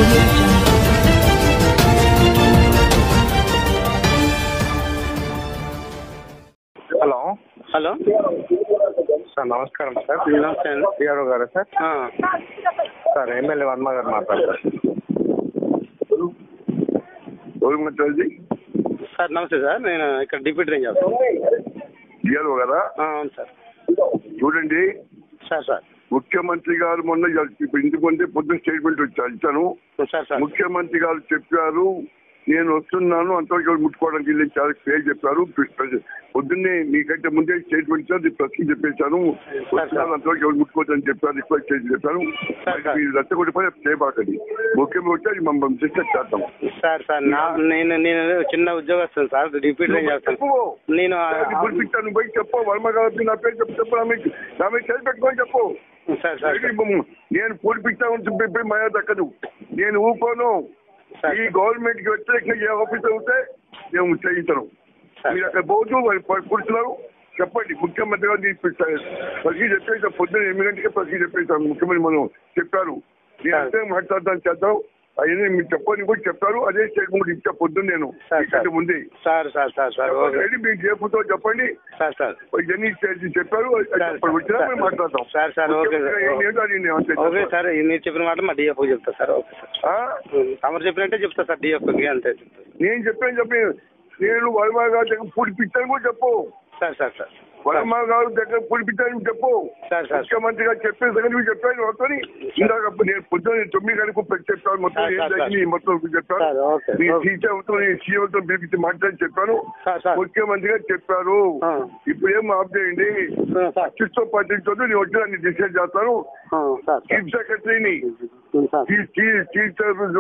audio jungle. Hello hello sir నమస్కారం sir నమస్తే అండి పిఆర్ఓ గారు సార్ ఆ, సార్ ఎమ్మెల్యే వర్మ గారు మాట్లాడతారు ఎవరు మాట్లాడేది సార్ నమస్తే సార్ నేను ఇక్కడ డిప్యూటీ రేంజ్ ఆఫీసర్ డిఆర్ఓ కదా ఆ, అవును సార్ చూడండి సార్ సార్ ముఖ్యమంత్రి గారు మొన్న ఇప్పుడు ఇంటికి ముందే పొద్దున్న స్టేట్మెంట్ వచ్చారు ఇచ్చాను సార్ సార్ ముఖ్యమంత్రి గారు చెప్పారు నేను వస్తున్నాను అంతవరకు ఎవరు ముట్టుకోవడానికి వెళ్ళి చాలా క్లియర్ చెప్పారు పొద్దున్నే మీకంటే ముందే స్టేట్మెంట్ ఇచ్చారు ప్రశ్న చెప్పేశాను వస్తున్నాను అంతవరకు ఎవరు ముట్టుకోవద్దని చెప్పారు రిక్వెస్ట్ చేసి చెప్పాను సార్, సార్. మీరు రచ్చగొట్టిపోయి చేయబాకండి ముఖ్యమంత్రి వచ్చి అది మమ్మల్ని డిస్కస్ చేద్దాం సార్ సార్ నా నేను నేను చిన్న ఉద్యోగస్తులు సార్ డిప్యూటీ రేంజ్ ఆఫీసర్ చెప్పు నేను ఆ, గుర్తించాను పోయి చెప్పు వర్మ గారు నా పేరు చెప్పు చెప్పు నా మీద నా మీద చేసి పెట్టుకొని చెప్పు సార్ సార్ ఇది బొమ్మ. నేను పూడిపించామని చెప్పి మయ దక్కదు నేను ఊకోను సార్. ఈ గవర్నమెంట్ కి వ్యతిరేకంగా ఏ ఆఫీస్ అవుతే మేము చేయించను సార్. మీరు అక్కడ పోతూ కూర్చున్నారు చెప్పండి ముఖ్యమంత్రి గారు ప్రతి చెప్పేసి పొద్దున్న ఎనిమిది గంటకే ప్రతి చెప్పేసాను ముఖ్యమంత్రి మనం చెప్పారు నేను సార్. అంతే మాట్లాడతాను చేద్దాం అవన్నీ మీరు చెప్పని కూడా చెప్తారు అదే స్టేట్మెంట్ ఇచ్చా పొద్దున్న నేను సార్, సార్. మీకంటే ముందే sir sir sir sir okay ready మీకు చెప్పుతో చెప్పండి సార్ సార్ ఇవన్నీ చేసి చెప్పారు అది సార్, చెప్పండి. వచ్చినా సార్. మేము మాట్లాడతాం సార్, సార్, ఓకే, సార్. ముఖ్యమంత్రి గారు ఏం చేయాలి నేను అంతే ఓకే చెప్తాను. సార్ మీరు చెప్పిన మాట మా డిఎఫ్ చెప్తా సార్ ఓకే సార్ ఆ? తమరు చెప్పినట్టే చెప్తా సార్ డిఎఫ్కి అంతే చెప్తా నేను చెప్పాను చెప్పి నేను వర్మ గారి దగ్గర పూడిపించాను కూడా చెప్పు సార్ సార్ సార్ వర్మ గారి దగ్గర పూడిపించాను చెప్పు సార్ సార్ ముఖ్యమంత్రి గారు చెప్పే దగ్గర నువ్వు చెప్పాను మొత్తం ఇందాక నేను పొద్దున్న తొమ్మిది గంటలకు పెట్టి చెప్పాను మొత్తం సార్, ఏం సార్, జరిగింది మొత్తం చెప్పాను సార్, ఓకే, మీ ఓకే. సీఎంతో సీఎంతో పిలిపించి మాట్లాడి చెప్పాను సార్ సార్ ముఖ్యమంత్రి గారు చెప్పారు ఆ. ఇప్పుడు ఏం ఆఫ్ చేయండి ఆ, సార్ చిస్తో పాటించొద్దు నేను వచ్చి దాన్ని డిసైడ్ చేస్తాను ఆ, సార్ సార్ చీఫ్ సెక్రటరీని సార్ చీఫ్ చీఫ్ చీఫ్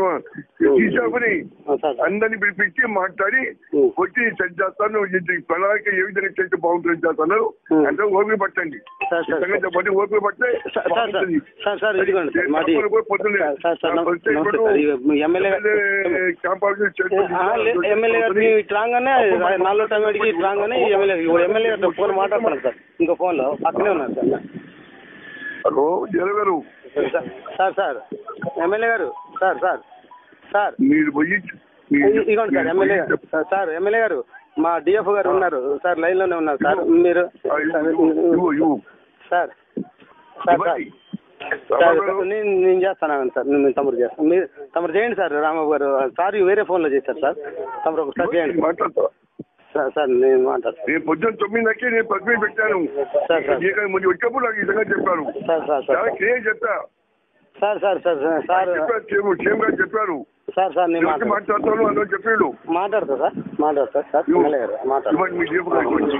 చీఫ్ని ఆ, సార్ సార్ అందరిని పిలిపించి మాట్లాడి ఉం. వచ్చి సెట్ చేస్తాను ఇది ప్రణాళిక ఏ విధంగా చేస్తే బాగుంటుంది చేస్తాను ఉం. అంటే ఓపిక పట్టండి సార్, సార్, ఈ సంగతి బట్టి ఓపిక పడితే సార్ సార్ సార్ బాగుంటుంది. సార్ సార్ ఇదిగోండి సార్ మాది తప్పని కూడా పొద్దున్నే సార్ సార్ సార్ నా నమస్తే ఫస్ట్ నమస్తే సార్ ఇక మీ ఎమ్మెల్యే గారు ఎమ్మెల్యే క్యాంప్ ఆఫీస్ చేసి ఆ, లే- ఎమ్మెల్యే గారు మేము ఇటు రాగానే నాలుగో టైం అడిగి ఇటు రాగానే ఈ ఎమ్మెల్యే ఇప్పుడు ఎమ్మెల్యే గారితో ఫోన్ మాట్లాడుతున్నాను సార్ ఇంకో ఫోన్లో పక్కనే ఉన్నారు సార్ హలో జల గారు సార్, సార్ సార్ ఎమ్మెల్యే గారు సార్ సార్ సార్ మీరు పోయి మీరు- ఇ- ఇదిగోండి సార్ మీరు ఎమ్మెల్యే పోయి గారు సార్, సార్ ఎమ్మెల్యే గారు మా డిఎఫ్ గారు ఉన్నారు సార్ లైన్ లోనే ఉన్నారు సార్ మీరు ఆ, ఇవ్వు, ఇవ్వు, ఇవ్వు, ఇవ్వు. సార్ సార్ సార్ ఇవ్వండి. సార్ రామారావు గారు, నేను నేను చేస్తాను సార్ నేను తమరు చేస్తాను మీరు తమరు చేయండి సార్ రామబాబు గారు సార్ వేరే ఫోన్లో చేశారు సార్ తమరు ఒకసారి చేయండి మాట్లాడతా సార్ సార్ నేను మాట్లాడతాను నేను పొద్దున్న తొమ్మిదికి నేను పద్మీ పెట్టాను సార్, సార్. ఇక్కడ ముందు వచ్చేప్పుడు నాకు ఈ సంగతి చెప్పారు సార్ సార్ సార్ చాలా క్లియర్ చెప్పా sir sir sir sir sir చెప్పారు సీఎం సీఎం గారు చెప్పారు సార్ సార్ నేను నేను వచ్చి మాట్లాడతాను మాట్లాడతాను అందరూ చెప్పాడు మాట్లాడతా సార్ మాట్లాడతా సార్ ఇవ్వు. ఎమ్మెల్యే గారు మాట్లాడతా ఇవ్వండి మీ జీపు గారికి వచ్చి.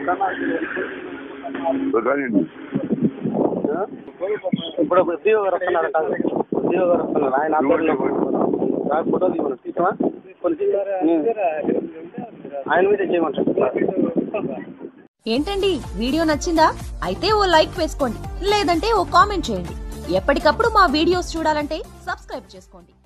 కానీ ఇప్పుడు డిఓ గారు వస్తున్నారు కాదు డిఓ గారు వస్తున్నారు ఆయన ఆధ్వర్యంలో సార్ ఫోటో తీయమని తీసమా ఆయన మీద చేయమంటారు ఏంటండి వీడియో నచ్చిందా అయితే ఓ లైక్ వేసుకోండి లేదంటే ఓ కామెంట్ చేయండి ఎప్పటికప్పుడు మా వీడియోస్ చూడాలంటే సబ్స్క్రైబ్ చేసుకోండి